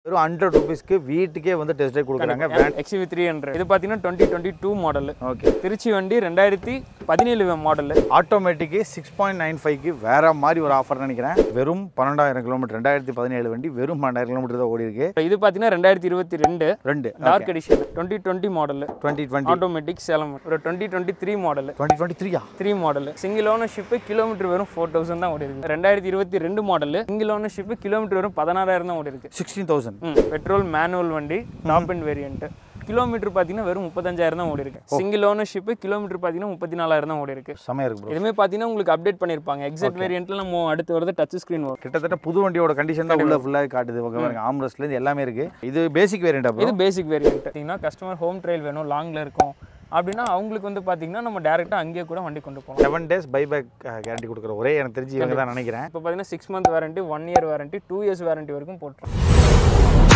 வெறும் ஹண்ட்ரட் ருபீஸ்க்கு வீட்டுக்கே வந்து டெஸ்ட் ட்ரைவ் கொடுக்குறாங்க எக்ஸ்வி த்ரீ ஹண்ட்ரட் இது பார்த்தீங்கன்னா twenty twenty two model okay Trichy வண்டி ரெண்டாயிரத்தி பதினேழு மாடல் ஆட்டோமேட்டிக்கு சிக்ஸ் பாயிண்ட் நைன் ஃபைவ்க்கு வேற மாதிரி ஒரு ஆஃபர் நினைக்கிறேன் வெறும் பன்னெண்டாயிரம் கிலோமீட்டர் ரெண்டாயிரத்தி பதினேழு வண்டி வெறும் பன்னெண்டாயிரம் கிலோமீட்டர் தான் ஓடி இருக்கு இது பார்த்தீங்கன்னா ரெண்டாயிரத்தி இருபத்தி ரெண்டு ரெண்டு dark edition twenty twenty model twenty twenty automatic Salem ஒரு twenty twenty three model twenty twenty த்ரீயா three model single ownership kilometre வெறும் ஃபோர் தௌசண்ட் தான் ஓடி இருக்கு ரெண்டாயிரத்தி இருபத்தி ரெண்டு மாடல் சிங்கிள் ஓனர்ஷிப் கிலோமீட்டர் வெறும் பதினாறாயிரம் தான் ஓடி இருக்கு சிக்ஸ்டீன் தௌசண்ட் ம் பெட்ரோல் மேனுவல் வண்டி டாப் அண்ட் வேரியன்ட் கிலோமீட்டர் பார்த்தீங்கன்னா வெறும் முப்பத்தஞ்சாயிரம் தான் ஓடி இருக்கு சிங்கிள் ஓனர்ஷிப் கிலோமீட்டர் பார்த்தீங்கன்னா முப்பத்தி நாலாயிரம் தான் ஓடி இருக்கு செமையா இருக்கு ப்ரோ இதுவுமே பார்த்தீங்கன்னா உங்களுக்கு அப்டேட் பண்ணியிருப்பாங்க எக்ஸாக்ட் வேரியன்ட்ல நம்ம அடுத்து வரது டச் ஸ்க்ரீன் வரும் கிட்டத்தட்ட புது வண்டியோட கண்டிஷன் தான் உள்ள ஃபுல்லாக காட்டுது உங்க பாருங்க ஆம்ரஸ்ல இருந்து எல்லாமே இருக்கு இது பேசிக் வேரியண்டா ப்ரோ இது பேசிக் வேரியன்ட் பார்த்தீங்கன்னா கஸ்டமர் ஹோம் ட்ரையல் வேணும் லாங்கில் இருக்கும் அப்படின்னா அவங்களுக்கு வந்து பார்த்தீங்கன்னா நம்ம டேரெக்டாக அங்கேயே கூட வண்டி கொண்டு போகலாம் செவன் டேஸ் பைபேக் கேரண்டி கொடுக்குற ஒரே எனக்கு தெரிஞ்சு இவங்க தான் நினைக்கிறேன் இப்போ பார்த்தீங்கன்னா six month warranty one year warranty two years warranty வரைக்கும் போட்டுரும்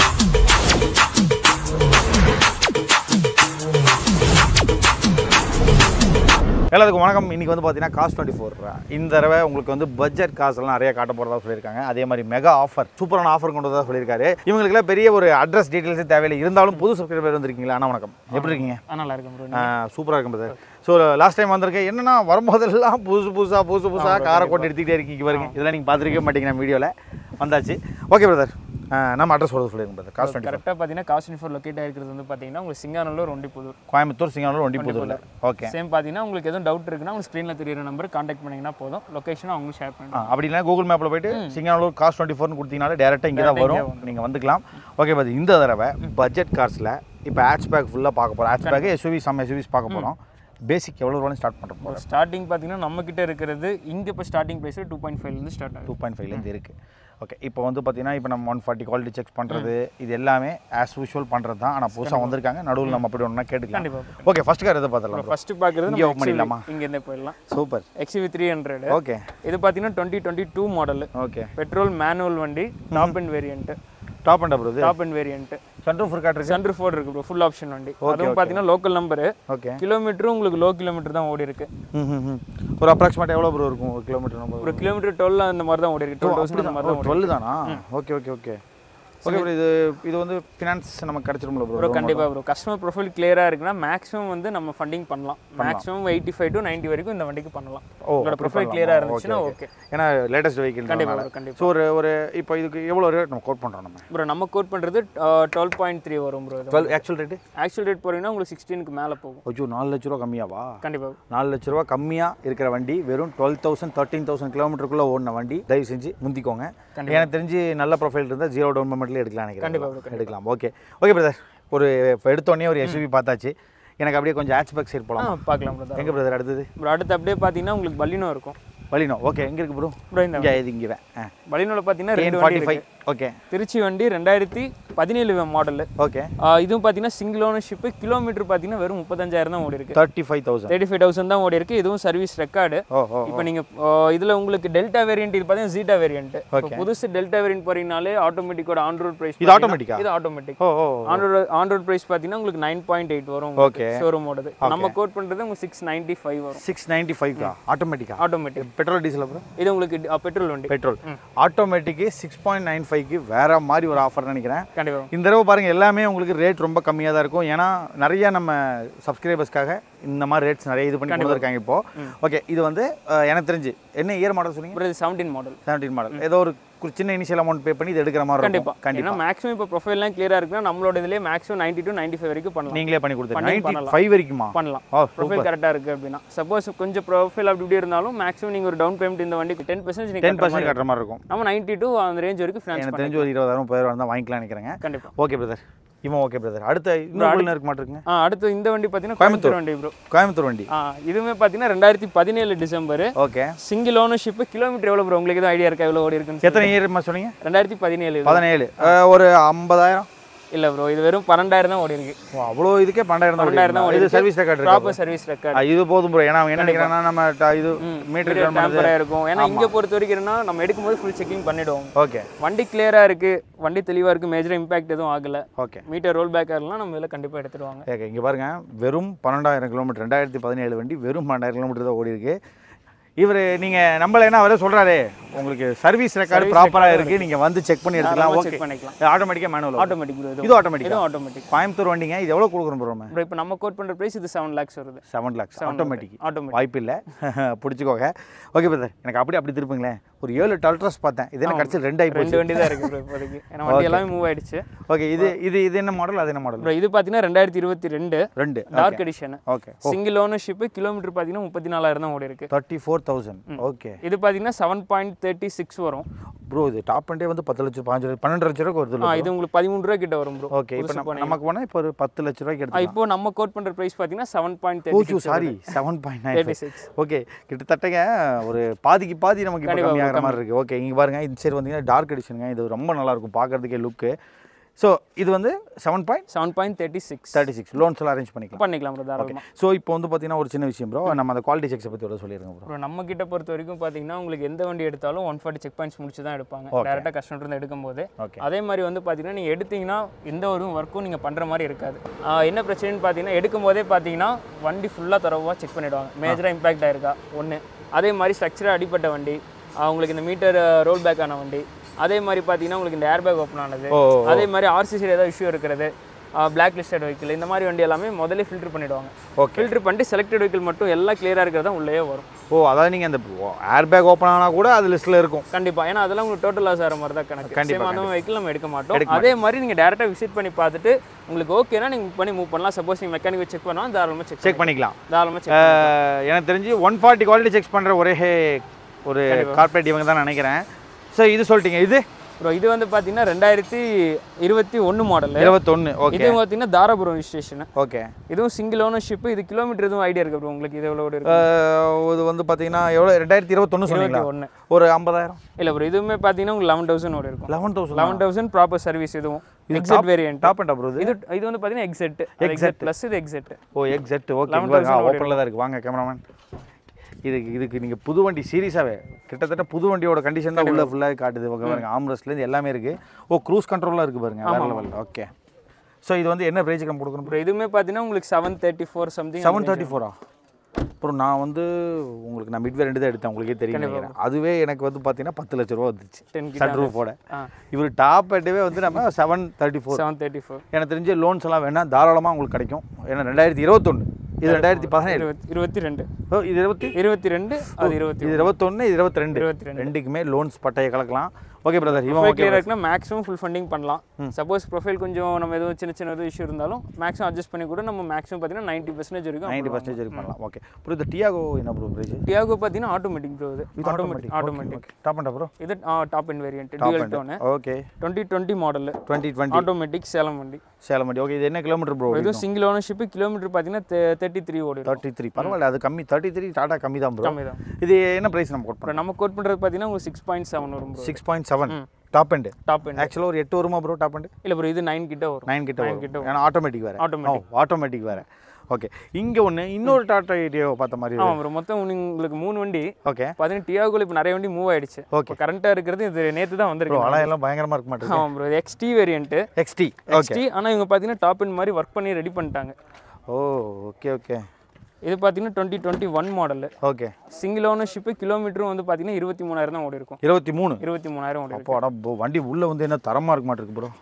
எல்லாத்துக்கும் வணக்கம் இன்னைக்கு வந்து பார்த்தீங்கன்னா காஸ்ட் டுவெண்ட்டி ஃபோர் இந்த தடவை உங்களுக்கு வந்து பட்ஜெட் காசெல்லாம் நிறைய காட்ட போகிறதா சொல்லியிருக்காங்க அதே மாதிரி மெகா ஆஃபர் சூப்பரான ஆஃபர் கொண்டு வரதா சொல்லியிருக்காரு இவங்களுக்குலாம் பெரிய ஒரு அட்ரஸ் டீட்டெயில்ஸே தேவையில்லை இருந்தாலும் புது சப்ஸ்கிரைபர் வந்திருக்கீங்களா அண்ணா வணக்கம் எப்படி இருக்கீங்க ஆ, நல்லா இருக்கும் ப்ரோ சூப்பராக இருக்கும் பிரதர் ஸோ லாஸ்ட் டைம் வந்திருக்கேன் என்னன்னா வரும்போதெல்லாம் புதுசு புதுசாக புதுசு புதுசாக காரை கொண்டு எடுத்துக்கிட்டே இருக்கீங்க பாருங்க இதெல்லாம் நீங்கள் பார்த்துருக்கவே மாட்டீங்க நம்ம வீடியோவில் வந்தாச்சு ஓகே பிரதர் நம்ம அட்ரஸ் சொல்ல சொல்லிருங்க பிரதர் காஸ்ட் டுவெண்ட்டி கரெக்டாக பார்த்தீங்கன்னா காஸ்ட் ஃபோர் லொக்கேட் ஆயிருக்கிறது வந்து பார்த்தீங்கன்னா உங்களுக்கு சிங்கானூர் ஒண்டிப்புதூர் கோயம்புத்தூர் சிங்கனூர் ஒண்டிப்புதூரில் ஓகே சேம் பார்த்தீங்கன்னா உங்களுக்கு எதுவும் டவுட் இருக்குன்னா உங்களுக்கு ஸ்க்ரீனில் தெரியுற நம்பர் காண்டாக்ட் பண்ணிங்கன்னா போதும் லொக்கேஷன் அவங்களும் ஷேர் பண்ணுங்க ஆ, அப்படி இல்லைனா கூகுள் மேப்பில் போயிட்டு சிங்கனூர் காஸ்ட் டுவெண்ட்டி ஃபோர்னு கொடுத்தீங்கனாலே டேரெக்டாக இங்கே தான் வரும் நீங்கள் வந்துக்கலாம் ஓகே பாதி இந்த தடவை பட்ஜெட் கார்ஸில் இப்போ ஆட்ச் பேக் ஃபுல்லாக பார்க்க போகிறோம் hatch back SUV some SUVs பார்க்க போகிறோம் பேசிக் எவ்வளோ ரூபாய் ஸ்டார்ட் பண்ணுற போகிறோம் ஸ்டார்டிங் பார்த்தீங்கன்னா நம்ம கிட்ட இருக்கிறது இங்கே இப்போ ஸ்டார்டிங் ப்ரைஸ் டூ பாயிண்ட் ஃபைவ்லேருந்து ஸ்டார்ட் ஆகுது டூ பாயிண்ட் ஃபைவ்லேருந்து இருக்குது ஓகே இப்போ வந்து பார்த்தீங்கன்னா இப்போ நம்ம ஒன் ஃபார்ட்டி குவாலிட்டி செக் பண்ணுறது இது எல்லாமே ஆஸ் யூஷுவல் பண்ணுறது தான் ஆனால் புதுசாக வந்திருக்காங்க நடுவில் நம்ம அப்படி ஒன்றா கேட்டுக்கலாம் கண்டிப்பாக ஓகே ஃபஸ்ட் கார் எதை பார்த்துலாம் ஃபர்ஸ்ட் பார்க்குறது இங்கே open பண்ணிடலாமா? இங்கேருந்தே போயிடலாம் super XV three hundred okay இது பார்த்தீங்கன்னா twenty twenty two model okay petrol manual வண்டி top end variant top end அப்ரூ டாப் அண்ட் வேரியன்ட் சன்ரூஃப் காட்டுறது சென்டர் ஃபோர்ட் இருக்கு ப்ரோ ஃபுல் ஆப்ஷன் வண்டி அதுவும் பார்த்தீங்கன்னா லோக்கல் நம்பரு ஓகே கிலோமீட்டரும் உங்களுக்கு லோ கிலோமீட்டர் தான் ஓடி இருக்கு ம் ம், ம். ஒரு அப்ராக்சிமேட் எவ்வளோ ப்ரோ இருக்கும் ஒரு கிலோமீட்டர் நம்ம ஒரு கிலோமீட்டர் டுவெல் அந்த மாதிரி தான் ஓடி இருக்கு டுவெல் தௌசண்ட் அந்த மாதிரி தான் டுவெல் தானா okay okay okay okay bro இது இது வந்து ஃபினான்ஸ் நமக்கு கிடச்சிரும்ல ப்ரோ ப்ரோ கண்டிப்பா ப்ரோ கஸ்டமர் ப்ரொஃபைல் கிளியரா இருக்குன்னா மேக்ஸிமம் வந்து நம்ம ஃபண்டிங் பண்ணலாம் maximum eighty five to ninety வரைக்கும் இந்த வண்டிக்கு பண்ணலாம் ஓ, உங்களோட அப்படி ப்ரொஃபைல் பண்ணலாமா? கிளியரா ஓகே, இருந்துச்சுன்னா ஓகே. ஓகே ஏன்னா லேட்டஸ்ட் வெஹிக்கிள் கண்டிப்பா ப்ரோ கண்டிப்பா ஸோ ஒரு ஒரு இப்போ இதுக்கு எவ்வளோ ரேட் நம்ம கோட் பண்ணுறோம் நம்ம ப்ரோ நம்ம கோட் பண்றது டுவெல் பாயிண்ட் த்ரீ வரும் ப்ரோ இது twelve actual rate actual rate போறீங்கன்னா உங்களுக்கு சிக்ஸ்டீனுக்கு மேலே போகும் ஐயோ நாலு லட்ச ரூபா கம்மியாவா கண்டிப்பா நாலு லட்ச ரூபா கம்மியாக இருக்கிற வண்டி வெறும் டுவெல் தௌசண்ட் தேர்ட்டீன் தௌசண்ட் கிலோமீட்டருக்குள்ளே ஓடின வண்டி தயவு செஞ்சு முந்திக்கோங்க எனக்கு தெரிஞ்சு நல்ல ப்ரொஃபைல் இருந்தால் ஜீரோ டவுன் பேமெண்ட்லேயே எடுக்கலாம் கண்டிப்பா நினைக்கிறேன் எடுக்கலாம் ஓகே ஓகே பிரதர் ஒரு இப்போ எடுத்தோடனே ஒரு எஸ்யூவி பார்த்தாச்சு எனக்கு அப்படியே கொஞ்சம் ஹேட்ச் பேக் சைடு ஆ போகலாம் பார்க்கலாம் ப்ரோ எங்கே பிரதர் அடுத்தது ப்ரோ அடுத்து அப்படியே பார்த்தீங்கன்னா உங்களுக்கு பலினோ இருக்கும் வலினோ ஓகே எங்கே இருக்கு ப்ரோ ப்ரோ இந்த இங்கே இது இங்கே ஆ பலினோவில் பார்த்தீங்கன்னா ரெண்டு வண்டி ஃபார்ட்டி இருக்கு ஃபைவ் ஓகே திருச்சி வண்டி ரெண்டாயிரத்தி பதினேழு மாடல் ஓகே இதுவும் பார்த்தீங்கன்னா சிங்கிள் ஓனர்ஷிப் கிலோமீட்டர் பார்த்தீங்கன்னா வெறும் முப்பத்தஞ்சாயிரம் தான் ஓடி இருக்கு thirty five thousand thirty five thousand தான் ஓடி இருக்கு இதுவும் சர்வீஸ் ரெக்கார்டு ஓ ஓ இப்போ நீங்க ஆ, இதுல உங்களுக்கு டெல்டா வேரியன்ட் இது பார்த்தீங்கன்னா ஜீட்டா வேரியன்ட் இப்போ புதுசு டெல்டா வேரியன்ட் போறீங்கனாலே ஆட்டோமேட்டிக்கோட ஆன் ரோட் பிரைஸ் இது automatic-ஆ? இது ஆட்டோமேட்டிக் ஓ ஓ on road on road price பார்த்தீங்கன்னா உங்களுக்கு நைன் பாயிண்ட் எயிட் வரும் Okay. ஷோரூம் ஓடுது நம்ம கோட் பண்றது உங்களுக்கு சிக்ஸ் நைன்டி ஃபைவ் வரும் சிக்ஸ் நைன்ட்டி ஃபைவ்க்கா ஆட்டோமேட்டிக்கா ஆட்டோமேட்டிக் பெட்ரோல் டீசல் அப்புறம் இது உங்களுக்கு பெட்ரோல் வண்டி பெட்ரோல் ஆட்டோமேட்டிக்கு சிக்ஸ் பாயிண்ட் நைன் ஃபைவ்க்கு வேற மாதிரி ஒரு ஆஃபர் நினைக்கிறேன் கண்டிப்பா இந்த தடவை பாருங்க எல்லாமே உங்களுக்கு ரேட் ரொம்ப கம்மியாக தான் இருக்கும் ஏன்னா நிறைய நம்ம சப்ஸ்கிரைபர்ஸ்க்காக இந்த மாதிரி ரேட்ஸ் நிறைய இது பண்ணி கொண்டு இருக்காங்க இப்போ ஓகே இது வந்து அஹ், எனக்கு தெரிஞ்சு என்ன இயர் மாடல் சொன்னீங்க அப்புறம் இது செவன்டீன் மாடல் செவன்டீன் மாடல் ஏதோ ஒரு கு- சின்ன இனிஷியல் அமௌண்ட் பே பண்ணி இது எடுக்கிற மாதிரி கண்டிப்பா இருக்கும் கண்டிப்பா ஏன்னா மேக்ஸிமம் இப்போ ப்ரொஃபைல்லாம் கிளியரா இருக்குன்னா நம்மளோட இதுலயே maximum ninety to ninety five வரைக்கும் பண்ணலாம் நீங்களே பண்ணி கொடுத்துருங்க பண்ணி நைன்டி பண்ணலாம். ஃபைவ் வரைக்குமா பண்ணலாம் ஓ ப்ரொஃபைல் கரெக்டாக இருக்குது அப்படின்னா சப்போஸ் கொஞ்சம் ப்ரொஃபைல் அப்படி இப்படி இருந்தாலும் மேக்ஸிமம் நீங்கள் ஒரு டவுன் பேமெண்ட் இந்த வண்டிக்கு டென் பர்சன்ட் டென் நீங்கள் பர்சன்ட் கட்டுற மாதிரி இருக்கும் நம்ம நைன்டி டூ அந்த ரேஞ்ச் வரைக்கும் ஃபினான்ஸ் எனக்கு தெரிஞ்சு ஒரு இருபதாயிரம் முப்பதாயிரம் தான் வாங்கிக்கலாம் நினைக்கிறேங்க கண்டிப்பா ஓகே பிரதர் இவன் ஓகே பிரதர் அடுத்த இன்னும் இருக்க மாட்டிருக்குங்க ஆ அடுத்து இந்த வண்டி பார்த்தீங்கன்னா கோயம்புத்தூர் வண்டி ப்ரோ கோயம்புத்தூர் வண்டி ஆ இதுவுமே பார்த்தீங்கன்னா ரெண்டாயிரத்தி பதினேழு December okay single ownership kilometre எவ்வளோ ப்ரோ உங்களுக்கு எதுவும் ஐடியா இருக்கா எவ்வளோ ஓடி இருக்குன்னு எத்தனை இயர் சொன்னீங்க ரெண்டாயிரத்தி பதினேழு பதினேழு அஹ், ஒரு ஐம்பதாயிரம் இல்லை ப்ரோ இது வெறும் பன்னெண்டாயிரம் தான் ஓடி இருக்கு ஓ அவ்வளோ இதுக்கே பன்னெண்டாயிரம் தான் பன்னெண்டாயிரம் தான் ஓடிடுமா? இது சர்வீஸ் ரெக்கார்ட் இருக்கு ப்ராப்பர் சர்வீஸ் ரெக்கார்ட் இது போதும் ப்ரோ ஏன்னா அவங்க என்ன நினைக்கிறாங்கன்னா நம்ம ட- இது மீட்டர் டேம்பராக இருக்கும் ஏன்னா இங்கே பொறுத்த வரைக்கும் என்னன்னா நம்ம எடுக்கும்போது ஃபுல் செக்கிங் பண்ணிடுவோம் ஓகே வண்டி கிளியரா இருக்கு வண்டி தெளிவா இருக்கு மேஜர் இம்பாக்ட் எதுவும் ஆகல ஓகே மீட்டர் ரோல் பேக் ஆகலாம் நம்ம இதில் கண்டிப்பா எடுத்துடுவாங்க ஓகே இங்கே பாருங்க வெறும் பன்னெண்டாயிரம் கிலோமீட்டர் ரெண்டாயிரத்தி பதினேழு வண்டி வெறும் பன்னெண்டாயிரம் கிலோமீட்டர் தான் ஓடி இருக்கு இவர் நீங்கள் நம்பலைன்னா அவரே சொல்கிறாரு உங்களுக்கு சர்வீஸ் ரெக்கார்டு ப்ராப்பராக இருக்குது நீங்கள் வந்து செக் பண்ணி எடுத்துக்கலாம் செக் ஓகே பண்ணிக்கலாம் ஆட்டோமேட்டிக்காக மேனுவல் ஆட்டோமேட்டிக் ப்ரோ இது இது ஆட்டோமேட்டிக் இதுவும் ஆட்டோமேட்டிக் கோயம்புத்தூர் வண்டிங்க இது எவ்வளோ கொடுக்குறோம் ப்ரோ நம்ம ப்ரோ இப்போ நம்ம கோட் பண்ணுற ப்ரைஸ் இது செவன் லேக்ஸ் வருது செவன் லேக்ஸ் ஆட்டோமேட்டிக் ஆட்டோமேட்டிக் வாய்ப்பு இல்லை பிடிச்சிக்கோங்க ஓகே பிரதர் எனக்கு அப்படி அப்படி திருப்புங்களேன் ஒரு ஏழு எட்டு அல்ட்ராஸ் பார்த்தேன் இது என்ன கடைசியில் ரெண்டு ஆகி ரெண்டு வண்டி தான் இருக்கு ப்ரோ இப்போதைக்கு ஏன்னா வண்டி எல்லாமே மூவ் ஆயிடுச்சு ஓகே இது இது இது என்ன மாடல் அது என்ன மாடல் ப்ரோ இது பார்த்தீங்கன்னா ரெண்டாயிரத்தி இருபத்தி ரெண்டு ரெண்டு dark edition okay single ownership kilometre பார்த்தீங்கன்னா முப்பத்தி நாலாயிரம் தான் ஓடி இருக்கு தேர்ட்டி ஃபோர் தௌசண்ட் ஓகே இது பார்த்தீங்கன்னா செவன் பாயிண்ட் தேர்ட்டி சிக்ஸ் வரும் ப்ரோ இது டாப் அண்டே வந்து பத்து லட்சம் பாஞ்சு லட்சம் பன்னெண்டு லட்ச ரூபாய்க்கு வருது ஆ, இது உங்களுக்கு பதிமூணு ரூபா கிட்ட வரும் ப்ரோ ஓகே இப்போ நம்ம நமக்கு போனால் இப்போ ஒரு பத்து லட்ச ரூபாய்க்கு ஆ, எடுத்து இப்போ நம்ம கோட் பண்ற பிரைஸ் பார்த்தீங்கன்னா seven point o thirty sorry seven point nine thirty six okay கிட்டத்தட்டங்க ஒரு பாதிக்கு பாதி நமக்கு இப்போ கம்மியாகிற மாதிரி இருக்குது ஓகே இங்கே பாருங்க இந்த சைடு வந்தீங்கன்னா டார்க் எடிஷனுங்க இது ரொம்ப நல்லா இருக்கும் பார்க்கறதுக்கே லுக்கு ஸோ இது வந்து seven point seven point thirty six thirty six loans எல்லாம் அரேஞ்ச் பண்ணிக்கலாம் பண்ணிக்கலாம் ப்ரோ தாராளமாக ஸோ இப்போ வந்து பார்த்தீங்கன்னா ஒரு சின்ன விஷயம் ப்ரோ நம்ம அந்த குவாலிட்டி செக்ஸை பற்றி ஒரு சொல்லிடுங்க ப்ரோ ப்ரோ நம்ம கிட்ட பொறுத்த வரைக்கும் பார்த்தீங்கன்னா உங்களுக்கு எந்த வண்டி எடுத்தாலும் ஒன் ஃபார்ட்டி செக் பாயிண்ட்ஸ் முடிச்சு தான் எடுப்பாங்க டேரெக்டாக கஸ்டமர் இருந்து எடுக்கும்போது ஓகே அதே மாதிரி வந்து பார்த்தீங்கன்னா நீங்கள் எடுத்தீங்கன்னா எந்த ஒரு ஒர்க்கும் நீங்கள் பண்ணுற மாதிரி இருக்காது ஆ, என்ன பிரச்சனைன்னு பார்த்தீங்கன்னா எடுக்கும் போதே பார்த்தீங்கன்னா வண்டி ஃபுல்லாக தரவாக செக் பண்ணிடுவாங்க மேஜராக இம்பாக்ட் ஆயிருக்கா ஒன்று அதே மாதிரி ஸ்ட்ரக்சராக அடிப்பட்ட வண்டி ஆ, உங்களுக்கு இந்த மீட்டர் ரோல் பேக் ஆன வண்டி அதே மாதிரி பார்த்தீங்கன்னா உங்களுக்கு இந்த ஏர் பேக் ஓப்பன் ஆனது ஓ அதே மாதிரி ஆர்சிசியில் ஏதாவது இஷ்யூ இருக்கிறது பிளாக் லிஸ்டட் வெஹிக்கிள் இந்த மாதிரி வண்டி எல்லாமே முதல்ல ஃபில்டர் பண்ணிடுவாங்க ஓகே ஃபில்டர் பண்ணிட்டு செலக்டட் வெஹிக்கிள் மட்டும் எல்லாம் கிளியராக இருக்கிறதா உள்ளே வரும் ஓ அதாவது நீங்கள் அந்த ஏர் பேக் ஓப்பன் ஆனால் கூட அது லிஸ்ட்டில் இருக்கும் கண்டிப்பா ஏன்னா அதெல்லாம் உங்களுக்கு டோட்டல் லாஸ் ஆகிற மாதிரி தான் கணக்கு கண்டிப்பா, சேம் அந்த வெஹிக்கிள் நம்ம எடுக்க மாட்டோம் அதே மாதிரி நீங்கள் டேரெக்டாக விசிட் பண்ணி பார்த்துட்டு உங்களுக்கு ஓகேனா நீங்கள் பண்ணி மூவ் பண்ணலாம் சப்போஸ் நீங்கள் மெக்கானிக் செக் பண்ணால் தாராளமாக செக் செக் பண்ணிக்கலாம் தாராளமாக செக் அஹ், எனக்கு தெரிஞ்சு ஒன் ஃபார்ட்டி குவாலிட்டி செக் பண்ணுற ஒரே ஒரு கார்பரேட் இவங்க தான் நினைக்கிறேன் ஸோ இது சொல்லிட்டீங்க இது ப்ரோ இது வந்து பார்த்தீங்கன்னா ரெண்டாயிரத்தி இருபத்தி ஒன்று மாடல் இருபத்தொன்று ஓகே இது பார்த்தீங்கன்னா தாராபுரம் ரிஜிஸ்ட்ரேஷன் ஓகே இதுவும் சிங்கிள் ஓனர்ஷிப் இது கிலோமீட்டர் எதுவும் ஐடியா இருக்கு ப்ரோ உங்களுக்கு இது எவ்வளோ இருக்கு இது வந்து பார்த்தீங்கன்னா எவ்வளோ ரெண்டாயிரத்தி இருபத்தொன்று சொன்னீங்களா இருபத்தி ஒன்று ஒரு ஐம்பதாயிரம் இல்லை ப்ரோ இதுவுமே பார்த்தீங்கன்னா உங்களுக்கு லெவன் தௌசண்ட் ஓடி இருக்கும் eleven thousand eleven thousand proper service இதுவும் XZ variant top end bro இது இது வந்து பார்த்தீங்கன்னா எக்ஸெட் எக்ஸெட் ப்ளஸ் இது எக்ஸெட் ஓ எக்ஸெட் ஓகே ஓப்பனில் தான் இருக்குது வாங்க கேமராமேன் இதுக்கு இதுக்கு நீங்கள் புது வண்டி சீரியஸாகவே கிட்டத்தட்ட புது வண்டியோட கண்டிஷன் தான் உள்ள ஃபுல்லாக காட்டுது ஓகே பாருங்க ஆம்ரஸ்லேருந்து எல்லாமே இருக்குது ஓ க்ரூஸ் கண்ட்ரோலாக இருக்குது பாருங்க வேறு லெவலில் ஓகே ஸோ இது வந்து என்ன ப்ரைஸுக்கு நம்ம கொடுக்கணும் அப்புறம் இதுவுமே பார்த்தீங்கன்னா உங்களுக்கு seven thirty four something seven thirty ஃபோரா அப்புறம் நான் வந்து உங்களுக்கு நான் மிட்வே ரெண்டு தான் எடுத்தேன் உங்களுக்கே தெரியும் நினைக்கிறேன் அதுவே எனக்கு வந்து பார்த்தீங்கன்னா பத்து லட்ச ரூபா வந்துச்சு டென் சன் ரூஃபோட ஆ இவர் டாப் எட்டவே வந்து நம்ம seven thirty four seven thirty four எனக்கு தெரிஞ்ச லோன்ஸ் எல்லாம் வேணால் தாராளமாக உங்களுக்கு கிடைக்கும் ஏன்னா ரெண்டாயிரத்தி இருபத்தொன்று இது ரெண்டாயிரத்தி பதினேழு இருபத்தி இருபத்தி ரெண்டு ஓ இது இருபத்தி இருபத்தி ரெண்டு அது இருபத்தி இது இருபத்தொன்று இது இருபத்தி ரெண்டு இருபத்தி ரெண்டு ரெண்டுக்குமே லோன்ஸ் பட்டையை கலக்கலாம் ஓகே பிரதர் இவன் ப்ரொஃபைல் ஓகே கிளியர் இருக்குன்னா மேக்ஸிமம் ஃபுல் ஃபண்டிங் பண்ணலாம் சப்போஸ் ப்ரொஃபைல் கொஞ்சம் நம்ம எதுவும் சின்ன சின்ன எதுவும் இஷ்யூ இருந்தாலும் மேக்ஸிமம் அட்ஜஸ்ட் பண்ணி கூட நம்ம மேக்ஸிமம் பார்த்தீங்கன்னா நைன்ட்டி பர்சன்டேஜ் வரைக்கும் நைன்டி பர்சன்டேஜ் வரைக்கும் பண்ணலாம் ஓகே ப்ரோ இந்த டியாகோ என்ன ப்ரோ பிரைஸ் டியாகோ பார்த்தீங்கன்னா ஆட்டோமேட்டிக் ப்ரோ இது automatic automatic top end bro இது top end variant dual tone okay twenty twenty model twenty twenty automatic Salem வண்டி சேலம் வண்டி ஓகே இது என்ன கிலோமீட்டர் ப்ரோ இதுவும் சிங்கிள் ஓனர்ஷிப் கிலோமீட்டர் பார்த்தீங்கன்னா தேர்ட்டி த்ரீ ஓடி தேர்ட்டி த்ரீ பரவாயில்ல அது கம்மி தேர்ட்டி த்ரீ டாடா கம்மி தான் ப்ரோ கம்மி தான் இது என்ன ப்ரைஸ் நம்ம கோட் அப்புறம் நம்ம கோட் பண்ணுறது பார்த்தீங்கன்னா உங்களுக்கு சிக்ஸ் பாயிண்ட் செவன் வரும் bro six point seven top end top end ஆக்சுவலாக ஒரு எட்டு வருமா ப்ரோ டாப் எண்டு இல்லை ப்ரோ இது நைன் கிட்ட வரும் நைன் கிட்ட Nine வரும் ஏன்னா ஆட்டோமேட்டிக் வேறு Automatic. ஆட்டோமேட்டிக் வேறு ஓகே இங்கே ஒன்று இன்னொரு டாட்டா ஏடியோ பார்த்த மாதிரி ஆமாம் ப்ரோ மொத்தம் உங்களுக்கு மூணு வண்டி ஓகே பார்த்தீங்கன்னா டியாகோல இப்போ நிறைய வண்டி மூவ் ஆயிடுச்சு Okay. இப்போ கரண்ட்டாக இருக்கிறது இது நேற்று தான் ப்ரோ வந்திருக்கு அலாம் எல்லாம் பயங்கரமாக இருக்க மாட்டேங்குது ஆமாம் ப்ரோ இது XT variant XT okay XT ஆனால் இவங்க பார்த்தீங்கன்னா டாப் அண்ட் மாதிரி ஒர்க் பண்ணி ரெடி பண்ணிட்டாங்க ஓ ஓகே ஓகே இது பார்த்தீங்கன்னா twenty twenty one model okay single ownership கிலோமீட்டரும் வந்து பார்த்தீங்கன்னா இருபத்தி மூணாயிரம் தான் ஓடி இருக்கும் இருபத்தி மூணு இருபத்தி மூணாயிரம் ஓடி இருக்கும் அப்போ அட bro, வண்டி உள்ளே வந்து என்ன தரமாக இருக்க மாட்டிருக்கு ப்ரோ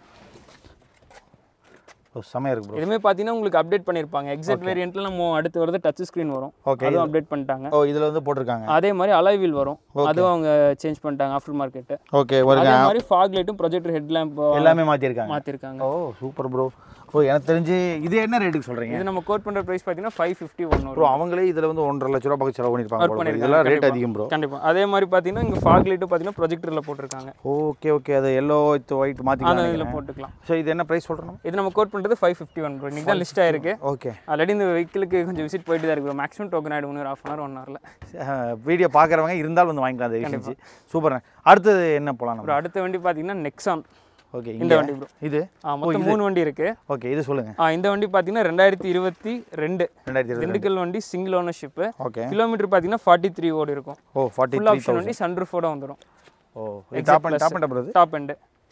ஓ செமையாக இருக்கு ப்ரோ இதுவுமே பார்த்தீங்கன்னா உங்களுக்கு அப்டேட் பண்ணியிருப்பாங்க எக்ஸாக்ட் வேரியன்ட்ல நம்ம அடுத்து வரது டச் ஸ்க்ரீன் வரும் Okay, அதுவும் அப்டேட் பண்ணிட்டாங்க ஓ இதில் வந்து போட்டிருக்காங்க அதே மாதிரி அலாய் வீல் வரும் அதுவும் அவங்க சேஞ்ச் பண்ணிட்டாங்க ஆஃப்டர் மார்க்கெட்டு ஓகே வருங்க அதே மாதிரி ஃபாக் லைட்டும் ப்ரொஜெக்டர் ஹெட் லேம்ப் எல்லாமே மாற்றிருக்காங்க மாற்றிருக்காங்க ஓ சூப்பர் ப்ரோ ஓ எனக்கு தெரிஞ்சு இது என்ன ரேட்டுக்கு சொல்கிறீங்க இது நம்ம கோட் பண்ணுற ப்ரைஸ் பார்த்தீங்கன்னா ஃபைவ் ஃபிஃப்டி ஒன் ப்ரோ வரும் அவங்களே இதில் வந்து ஒன்றரை லட்ச ரூபா பக்கம் செலவு பண்ணியிருப்பாங்க போல bro. பண்ணிருக்காங்க, இதெல்லாம் ரேட் கண்டிப்பா. அதிகம் ப்ரோ கண்டிப்பாக அதே மாதிரி பார்த்தீங்கன்னா இங்கே ஃபாக் லைட்டும் பார்த்தீங்கன்னா ப்ரொஜெக்டரில் போட்டிருக்காங்க ஓகே ஓகே அது எல்லோ வித் ஒயிட் அந்த மாற்றிக்கலாம் இதில் போட்டுக்கலாம் ஸோ இது என்ன ப்ரைஸ் சொல்கிறோம் இது நம்ம கோட் பண்ணுறது ஃபைவ் ஃபிஃப்டி ஒன் ப்ரோ இன்றைக்கி தான் லிஸ்ட் ஆயிருக்கு ஓகே ஆல்ரெடி இந்த வெஹிக்கிளுக்கு கொஞ்சம் விசிட் போயிட்டு தான் இருக்கு மேக்ஸிமம் டோக்கன் ஆகிடும் ஒரு ஆஃப் அன் ஹவர் ஒன் ஹவரில் வீடியோ பார்க்குறவங்க இருந்தாலும் வந்து வாங்கிக்கலாம் அந்த எஃபிஷியன்சி சூப்பர் அடுத்தது என்ன போகலாம் நம்ம அப்புறம் அடுத்த வண்டி பார்த்தீங்கன்னா நெக்ஸான் ஓகே இந்த இந்த வண்டி ப்ரோ இது மொத்தம் மூணு வண்டி இருக்கு ஓகே இது சொல்லுங்கள் ஆ, இந்த வண்டி பார்த்தீங்கன்னா ரெண்டாயிரத்தி இருபத்தி ரெண்டு ரெண்டாயிரத்தி இருபது திண்டுக்கல் வண்டி சிங்கிள் ஓனர்ஷிப்பு ஓகே கிலோமீட்டர் பார்த்தீங்கன்னா ஃபார்ட்டி த்ரீ ஓடி இருக்கும் ஓ ஃபார்ட்டி ஃபுல் த்ரீ ஆப்ஷன் வண்டி சன்ரூஃபோட வந்துடும் ஓ top end top end bro top end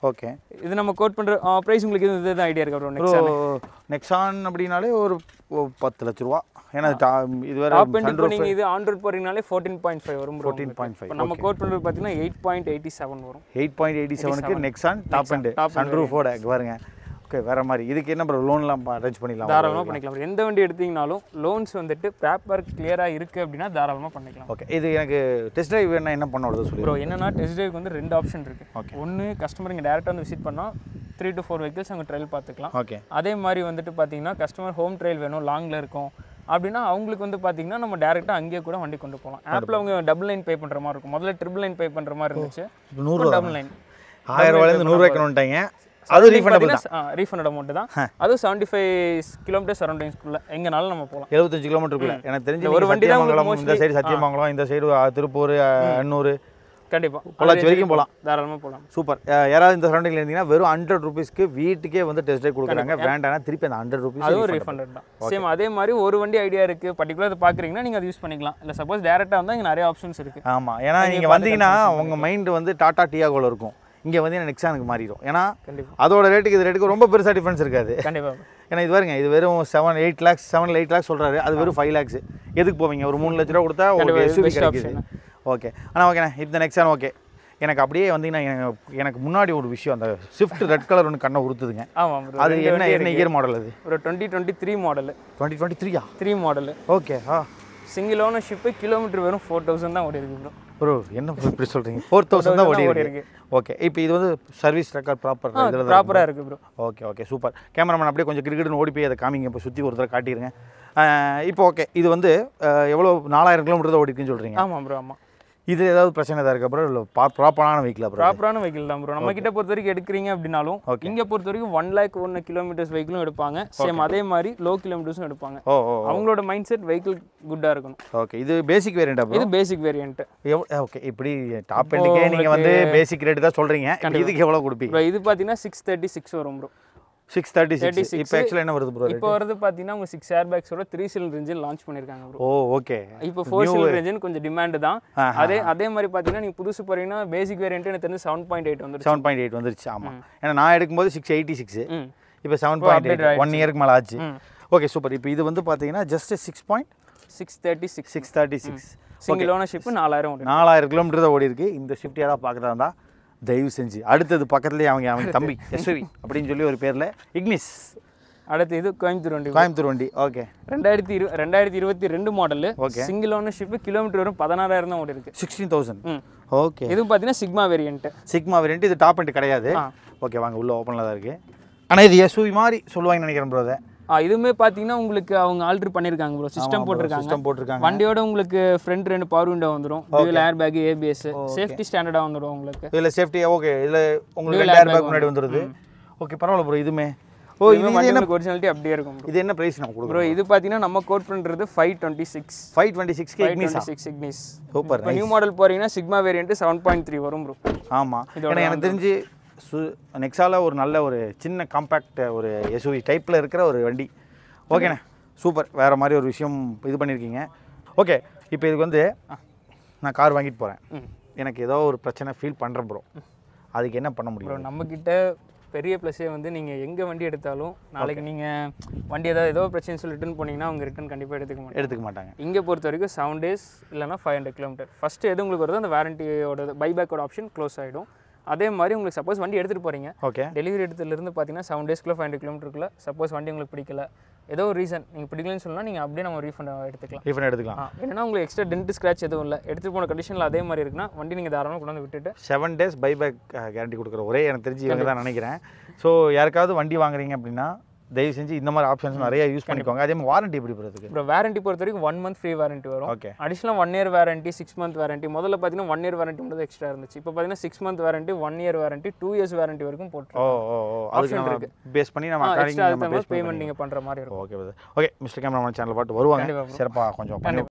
okay இது நம்ம கோட் பண்ணுற ப்ரைஸ் உங்களுக்கு இது இதுதான் ஐடியா இருக்கா ப்ரோ ப்ரோ நெக்ஸ்ட் நெக்ஸான் அப்படின்னாலே ஒரு ஒரு பத்து லட்ச ரூபா ஏன்னா டா- இது வேற டாப் எண்ட் இப்போ நீங்கள் இது ஆண்ட்ராய்ட் போகிறீங்கனாலே ஃபோர்டீன் பாயிண்ட் ஃபைவ் வரும் ப்ரோ 14.5, இப்போ நம்ம கோட் பண்ணுறது பார்த்தீங்கன்னா எயிட் பாயிண்ட் எயிட்டி செவன் வரும் எயிட் பாயிண்ட் எயிட்டி செவனுக்கு Nexon top end top end சன்ரூஃபோட பாருங்க ஓகே வேற மாதிரி இதுக்கு என்ன ப்ரோ லோன்லாம் அரேஞ்ச் பண்ணிடலாம் தாராளமாக பண்ணிக்கலாம் bro. எந்த வண்டி எடுத்தீங்கனாலும் லோன்ஸ் வந்துட்டு பேப்பர் கிளியராக இருக்குது அப்படின்னா தாராளமாக பண்ணிக்கலாம் ஓகே இது எனக்கு டெஸ்ட் ட்ரைவ் வேணா என்ன பண்ண வருது சொல்லி ப்ரோ என்னன்னா டெஸ்ட் ட்ரைவ்க்கு வந்து ரெண்டு ஆப்ஷன் Okay. இருக்குது ஒன்று கஸ்டமர் இங்கே டேரெக்டாக வந்து விசிட் பண்ணால் த்ரீ டு ஃபோர் வெஹிக்கிள்ஸ் அங்கே ட்ரையல் பார்த்துக்கலாம் ஓகே அதே மாதிரி வந்துட்டு பார்த்தீங்கன்னா கஸ்டமர் ஹோம் ட்ரையல் வேணும் லாங்கில் இருக்கும் அப்படின்னா அவங்களுக்கு வந்து பார்த்தீங்கன்னா நம்ம டேரெக்டாக அங்கேயே கூட வண்டி கொண்டு போகலாம் ஆப்பில் அவங்க டபுள் லைன் பே பண்ணுற மாதிரி இருக்கும் முதல்ல ட்ரிபிள் லைன் பே பண்ணுற மாதிரி இருந்துச்சு இப்போ நூறுரூவா டபுள் லைன் ஆயிரம் ரூபாயிலேருந்து நூறுரூவாய்க்கு வந்துட்டாங்க அது ரீஃபண்டபிள் தான் ரீஃபண்ட் அமௌண்ட் தான் அதுவும் செவன்ட்டி ஃபைவ் கிலோமீட்டர் சரௌண்டிங்ஸ்குள்ளே எங்கேனாலும் நம்ம போகலாம் எழுபத்தஞ்சு கிலோமீட்டருக்குள்ள எனக்கு தெரிஞ்சு ஒரு ஒரு வண்டி தான் உங்களுக்கு சத்தியமங்கலம் இந்த சைடு சத்தியமங்கலம் இந்த சைடு திருப்பூர் அன்னூர் கண்டிப்பாக பொள்ளாச்சி வரைக்கும் போகலாம் தாராளமாக போகலாம் சூப்பர் யாராவது இந்த சரௌண்டிங்ல இருந்தீங்கன்னா வெறும் ஹண்ட்ரட் ருபீஸ்க்கு வீட்டுக்கே வந்து டெஸ்ட் ட்ரைவ் கொடுக்குறாங்க வேண்டாம்னா திருப்பி அந்த ஹண்ட்ரட் அதுவும் ருபீஸ் ரீஃபண்டட் தான் சேம் அதே மாதிரி ஒரு வண்டி ஐடியா இருக்குது பர்டிகுலர் அதை பார்க்குறீங்கன்னா நீங்கள் அதை யூஸ் பண்ணிக்கலாம் இல்லை சப்போஸ் டேரெக்டாக வந்தால் இங்கே நிறைய ஆப்ஷன்ஸ் இருக்குது ஆமாம் ஏன்னா நீங்கள் வந்தீங்கன்னா உங்கள் மைண்டு வந்து டாடா டியாகோல இருக்கும் இங்கே வந்து நெக்ஸானுக்கு மாறிடும் ஏன்னா கண்டிப்பாக அதோட ரேட்டுக்கு இது ரேட்டுக்கு ரொம்ப பெருசாக டிஃப்ரென்ஸ் இருக்காது கண்டிப்பாக ஏன்னா இது பாருங்க இது வெறும் seven eight lakhs seven eight lakhs சொல்கிறாரு அது வெறும் ஃபைவ் லேக்ஸ் எதுக்கு போவீங்க ஒரு மூணு லட்ச ரூபா கொடுத்தா ஒரு கண்டிப்பா, இது எஸ்யூவி best கிடைக்குது ஓகே ஆனால் ஓகேண்ணே இந்த நெக்ஸான் ஓகே எனக்கு அப்படியே வந்தீங்கன்னா எனக்கு எனக்கு முன்னாடி ஒரு விஷயம் அந்த ஸ்விஃப்ட் ரெட் கலர் ஒன்று கண்ணை உறுத்துதுங்க ஆமாம் ப்ரோ அது என்ன என்ன இயர் மாடல் அது ஒரு twenty twenty three model twenty twenty த்ரீயா த்ரீ மாடலு ஓகே ஆ சிங்கிள் ஓனர்ஷிப்பு கிலோமீட்டர் வெறும் ஃபோர் தௌசண்ட் தான் ஓடி இருக்கு ப்ரோ ப்ரோ என்ன bro இப்படி சொல்கிறீங்க ஃபோர் தௌசண்ட் தான் ஓடி ஓடி இருக்கு இருக்கு. ஓகே இப்போ இது வந்து சர்வீஸ் ரெக்கார்ட் ப்ராப்பர் இதில் தான் ப்ராப்பராக இருக்குது bro okay okay super cameraman அப்படியே கொஞ்சம் கிரிக்கெட்னு ஓடி போய் அதை காமிங்க இப்போ சுற்றி ஒரு தடவை காட்டிடுங்க அஹ் இப்போ ஓகே இது வந்து அஹ், எவ்வளோ நாலாயிரம் கிலோமீட்டர் தான் ஓடிக்குன்னு சொல்கிறீங்க ஆமாம் ப்ரோ ஆமாம் இது ஏதாவது பிரச்சனை தான் இருக்கா ப்ரோ இல்லை ப்ராப்பரான வெஹிக்கிளா ப்ரோ ப்ராப்பரான வெஹிக்கிள் தான் ப்ரோ நம்ம கிட்ட பொறுத்த வரைக்கும் எடுக்கிறீங்க அப்படின்னாலும் இங்கே பொறுத்த வரைக்கும் ஒன் லேக் ஒன்று கிலோமீட்டர்ஸ் வெஹிக்கிளும் எடுப்பாங்க சேம் அதே மாதிரி லோ கிலோமீட்டர்ஸும் எடுப்பாங்க ஓ ஓ அவங்களோட மைண்ட் செட் வெஹிக்கிள் குட்டாக இருக்கணும் ஓகே இது பேசிக் வேரியண்டா ப்ரோ இது பேசிக் வேரியன்ட்டு எவ்வளோ ஓகே இப்படி டாப் எண்டுக்கே நீங்கள் வந்து பேசிக் ரேட்டு தான் சொல்கிறீங்க இதுக்கு எவ்வளோ கொடுப்பீங்க ப்ரோ இது பார்த்தீங்கன்னா சிக்ஸ் தேர்ட்டி சிக்ஸ் வரும் ப்ரோ சிக்ஸ் தேர்ட்டி சிக்ஸ் இப்போ ஆக்சுவலாக என்ன வருது ப்ரோ இப்போ வரது பார்த்தீங்கன்னா உங்க சிக்ஸ் ஏர் பேக்ஸோட த்ரீ சிலிண்டர் இன்ஜின் லான்ச் பண்ணியிருக்காங்க ப்ரோ ஓ ஓகே இப்போ ஃபோர் சிலிண்டர் இன்ஜின் கொஞ்சம் டிமாண்ட் தான் அதே அதே மாதிரி பார்த்தீங்கன்னா நீங்கள் புதுசு போறீங்கன்னா பேசிக் வேரியன்ட் எனக்கு தெரிஞ்சு செவன் பாயிண்ட் எயிட் வந்துருச்சு செவன் பாயிண்ட் எயிட் வந்துருச்சு ஆமாம் ஏன்னா நான் எடுக்கும்போது சிக்ஸ் எயிட்டி சிக்ஸ் ம் இப்போ seven point eight update one இயருக்கு மேலே ஆச்சு ம். ஓகே சூப்பர் இப்போ இது வந்து பார்த்தீங்கன்னா just six point six thirty six six thirty six single ownership நாலாயிரம் வரும் நாலாயிரம் கிலோமீட்டர் தான் ஓடி இருக்கு இந்த ஷிஃப்ட் யாராவது பார்க்குறதா இருந்தா தயவு செஞ்சு அடுத்தது பக்கத்துலேயே அவங்க அவங்க தம்பி எஸ்வி அப்படின்னு சொல்லி ஒரு பேரில் இக்னிஸ் அடுத்து இது கோயம்புத்தூர் வண்டி கோயம்புத்தூர் வண்டி ஓகே ரெண்டாயிரத்தி இரு ரெண்டாயிரத்தி இருபத்தி ரெண்டு model Okay. Single ownership kilometre வரும் பதினாறாயிரம் தான் ஓடி இருக்கு சிக்ஸ்டீன் தௌசண்ட் ம் ஓகே இதுவும் பார்த்தீங்கன்னா சிக்மா வேரியன்ட் சிக்மா வேரியன்ட் இது டாப் அண்ட் கிடையாது ஆ. ஓகே வாங்க உள்ள ஓப்பனில் தான் இருக்குது ஆனால் இது எஸ்வி மாதிரி சொல்லுவாங்கன்னு நினைக்கிறேன் ப்ரோ அதை ஆ இதுவுமே பார்த்தீங்கன்னா உங்களுக்கு அவங்க ஆல்ட்ரு பண்ணியிருக்காங்க ப்ரோ சிஸ்டம் போட்டிருக்காங்க சிஸ்டம் போட்டிருக்காங்க வண்டியோட உங்களுக்கு ஃப்ரண்ட் ரெண்டு பவர் விண்டோ வந்துடும் dual air bag ABS safety ஸ்டாண்டர்டாக வந்துடும் உங்களுக்கு இதில் சேஃப்டி ஓகே இதில் உங்களுக்கு ரெண்டு ஏர் பேக் முன்னாடி வந்துடுது ஓகே பரவாயில்ல ப்ரோ இதுமே ஓ இது இதுவுமே வண்டியோட ஒரிஜினாலிட்டி அப்படியே இருக்கும் ப்ரோ இது என்ன ப்ரைஸ் நம்ம கொடுக்குறோம் ப்ரோ இது பார்த்தீங்கன்னா நம்ம கோட் பண்ணுறது five twenty six five twenty சிக்ஸ்க்கு ஃபைவ் இக்னிஸா டுவெண்ட்டி சிக்ஸ் இக்னிஸ் சூப்பர் இப்போ நியூ மாடல் போறீங்கன்னா Sigma variant seven point three வரும் ப்ரோ ஆமாம் ஏன்னா எனக்கு தெரிஞ்சு சு நெக்ஸால ஒரு நல்ல ஒரு சின்ன காம்பேக்ட் ஒரு எஸ்யூவி டைப்பில் இருக்கிற ஒரு வண்டி ஓகேண்ணே சூப்பர் வேறு மாதிரி ஒரு விஷயம் இது பண்ணியிருக்கீங்க ஓகே இப்போ இதுக்கு வந்து நான் கார் வாங்கிட்டு போகிறேன் ம். எனக்கு ஏதோ ஒரு பிரச்சனை ஃபீல் பண்ணுறேன் ப்ரோ அதுக்கு என்ன பண்ண ப்ரோ முடியும் நம்மக்கிட்ட பெரிய ப்ளஸ்ஸே வந்து நீங்கள் எங்கே வண்டி எடுத்தாலும் நாளைக்கு நீங்கள் வண்டி ஏதாவது ஏதோ பிரச்சனை சொல்லி ரிட்டர்ன் போனீங்கன்னா அவங்க ரிட்டர்ன் கண்டிப்பாக எடுத்துக்க மாட்டாங்க எடுத்துக்க மாட்டாங்க இங்கே பொறுத்த வரைக்கும் செவன் டேஸ் இல்லைனா ஃபைவ் ஹண்ட்ரட் கிலோமீட்டர் ஃபஸ்ட்டு எது உங்களுக்கு வருதோ அந்த வாரண்டியோட பைபேக்கோட ஆப்ஷன் க்ளோஸ் ஆகிடும் அதே மாதிரி உங்களுக்கு சப்போஸ் வண்டி எடுத்துகிட்டு போகிறீங்க ஓகே டெலிவரி எடுத்ததுலேருந்து பார்த்தீங்கன்னா செவன் டேஸ்க்குள்ள ஃபைவ் ஹண்ட்ரட் கிலோமீட்டருக்குள்ள சப்போஸ் வண்டி உங்களுக்கு பிடிக்கல ஏதோ ஒரு ரீசன் நீங்கள் பிடிக்கலன்னு சொன்னால் நீங்கள் அப்படியே நம்ம ரீஃபண்ட் எடுத்துக்கலாம் ரீஃபண்ட் எடுத்துக்கலாம் ஆ என்னன்னா உங்களுக்கு எக்ஸ்ட்ரா டென்ட் ஸ்க்ராச் எதுவும் இல்லை எடுத்துகிட்டு போன கண்டிஷனில் அதே மாதிரி இருக்குன்னா வண்டி நீங்கள் தாராளமாக கொண்டு வந்து விட்டுட்டு செவன் டேஸ் பைபேக் கேரண்டி கொடுக்குற ஒரே எனக்கு தெரிஞ்சு இவங்க தான் நினைக்கிறேன் ஸோ யாருக்காவது வண்டி வாங்குறீங்க அப்படின்னா தயவு செஞ்சு இந்த மாதிரி ஆப்ஷன்ஸ் நிறைய யூஸ் பண்ணிக்கோங்க அதே மாதிரி வாரண்டி எப்படி போகிறதுக்கு அப்புறம் வாரண்டி பொறுத்த வரைக்கும் ஒன் மந்த் ஃப்ரீ வாரண்டி வரும் ஓகே அடிஷனலாக one year warranty six month warranty முதல்ல பார்த்தீங்கன்னா ஒன் இயர் வாரண்டி மட்டும் எக்ஸ்ட்ரா இருந்துச்சு இப்போ பார்த்தீங்கன்னா six month warranty one year warranty two years warranty வரைக்கும் ஓ போட்டுருக்கோம் ஓ ஓ அதுக்கு Option நம்ம பேஸ் பண்ணி நம்ம எக்ஸ்ட்ரா according நம்ம அதுக்கு பேஸ் பேமெண்ட் நீங்கள் பண்ணுற மாதிரி இருக்கும் okay okay mister cameraman channel பாட்டு வருவாங்க கண்டிப்பா bro. சிறப்பாக கொஞ்சம் பண்ணி